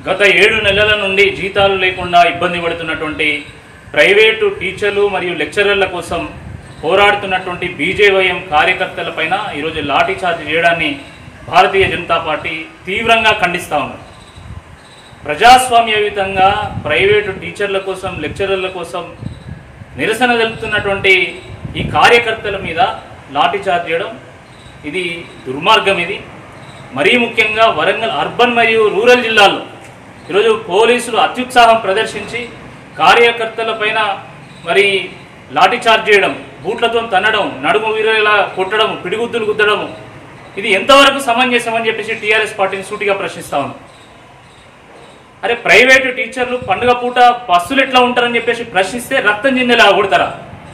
గత ఏడు నెలల నుండి జీతాలు లేకుండా ఇబ్బంది పడుతున్నటువంటి ప్రైవేటు టీచర్లు మరియు లెక్చరర్ల కోసం పోరాడుతున్నటువంటి బీజేవైఎం కార్యకర్తలపైన ఈరోజు లాఠీ చార్జ్ చేయడాన్ని భారతీయ జనతా పార్టీ తీవ్రంగా ఖండిస్తూ ఉన్నారు ప్రజాస్వామ్యయుతంగా ప్రైవేటు టీచర్ల కోసం లెక్చరర్ల కోసం నిరసన తెలుపుతున్నటువంటి ఈ కార్యకర్తల మీద లాఠీ చార్జ్ చేయడం ఇది దుర్మార్గం ఇది మరీ ముఖ్యంగా వరంగల్ అర్బన్ మరియు రూరల్ జిల్లాల్లో ఈరోజు పోలీసులు అత్యుత్సాహం ప్రదర్శించి కార్యకర్తల పైన మరి లాఠీ చార్జ్ చేయడం బూట్లతో తన్నడం నడుము వీరేలా కొట్టడం పిడిగుద్దులు గుద్దడం ఇది ఎంతవరకు సమంజసం అని చెప్పేసి టీఆర్ఎస్ పార్టీని సూటిగా ప్రశ్నిస్తా ఉన్నాం అరే ప్రైవేటు టీచర్లు పండుగ పూట బస్సులు ఎట్లా ఉంటారని చెప్పేసి ప్రశ్నిస్తే రక్తం చిందేలా కొడతారా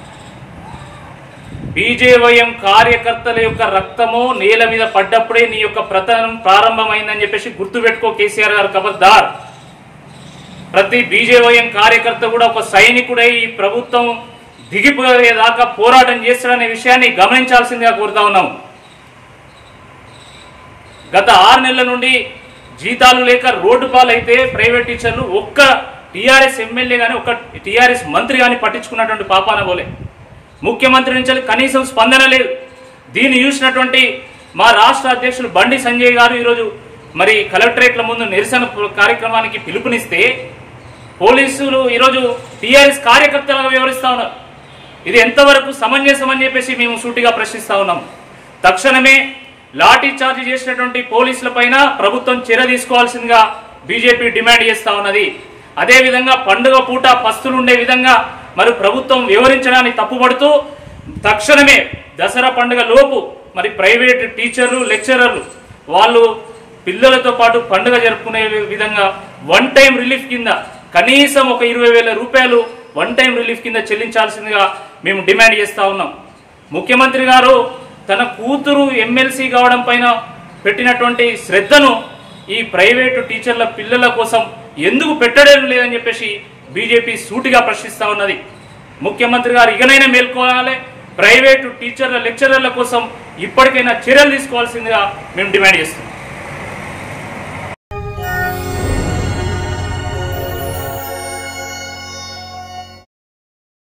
బీజేవైఎం కార్యకర్తల యొక్క రక్తము నేల మీద పడ్డప్పుడే నీ యొక్క ప్రతనం ప్రారంభమైందని చెప్పేసి గుర్తుపెట్టుకో కేసీఆర్ గారు ఖబర్దార్ ప్రతి బీజేవైఎం కార్యకర్త కూడా ఒక సైనికుడై ఈ ప్రభుత్వం దిగిపోయేదాకా పోరాటం చేస్తాడనే విషయాన్ని గమనించాల్సిందిగా కోరుతా ఉన్నాం గత ఆరు నెలల నుండి జీతాలు లేక రోడ్డు పాలైతే ప్రైవేట్ టీచర్లు ఒక్క టీఆర్ఎస్ ఎమ్మెల్యే కానీ ఒక్క టీఆర్ఎస్ మంత్రి కానీ పట్టించుకున్నటువంటి పాపాన పోలే ముఖ్యమంత్రి నుంచి కనీసం స్పందన లేదు దీన్ని చూసినటువంటి మా రాష్ట్ర అధ్యక్షులు బండి సంజయ్ గారు ఈరోజు మరి కలెక్టరేట్ల ముందు నిరసన కార్యక్రమానికి పిలుపునిస్తే పోలీసులు ఈరోజు టీఆర్ఎస్ కార్యకర్తలుగా వివరిస్తా ఉన్నారు ఇది ఎంతవరకు సమంజసం అని చెప్పేసి మేము సూటిగా ప్రశ్నిస్తా ఉన్నాం తక్షణమే లాఠీ చార్జ్ చేసినటువంటి పోలీసుల పైన ప్రభుత్వం చర్య తీసుకోవాల్సిందిగా బీజేపీ డిమాండ్ చేస్తా ఉన్నది అదేవిధంగా పండుగ పూట పస్తులు ఉండే విధంగా మరి ప్రభుత్వం వివరించడానికి తప్పుపడుతూ తక్షణమే దసరా పండుగ లోపు మరి ప్రైవేట్ టీచర్లు లెక్చరర్లు వాళ్ళు పిల్లలతో పాటు పండుగ జరుపుకునే విధంగా వన్ టైం రిలీఫ్ కింద కనీసం ఒక ఇరవై వేల రూపాయలు వన్ టైం రిలీఫ్ కింద చెల్లించాల్సిందిగా మేము డిమాండ్ చేస్తా ఉన్నాం ముఖ్యమంత్రి గారు తన కూతురు ఎమ్మెల్సీ కావడం పైన పెట్టినటువంటి శ్రద్ధను ఈ ప్రైవేటు టీచర్ల పిల్లల కోసం ఎందుకు పెట్టడం లేదని చెప్పేసి బీజేపీ సూటిగా ప్రశ్నిస్తా ఉన్నది ముఖ్యమంత్రి గారు ఇకనైనా మేల్కోవాలి ప్రైవేటు టీచర్ల లెక్చరర్ల కోసం ఇప్పటికైనా చర్యలు తీసుకోవాల్సిందిగా మేము డిమాండ్ చేస్తున్నాం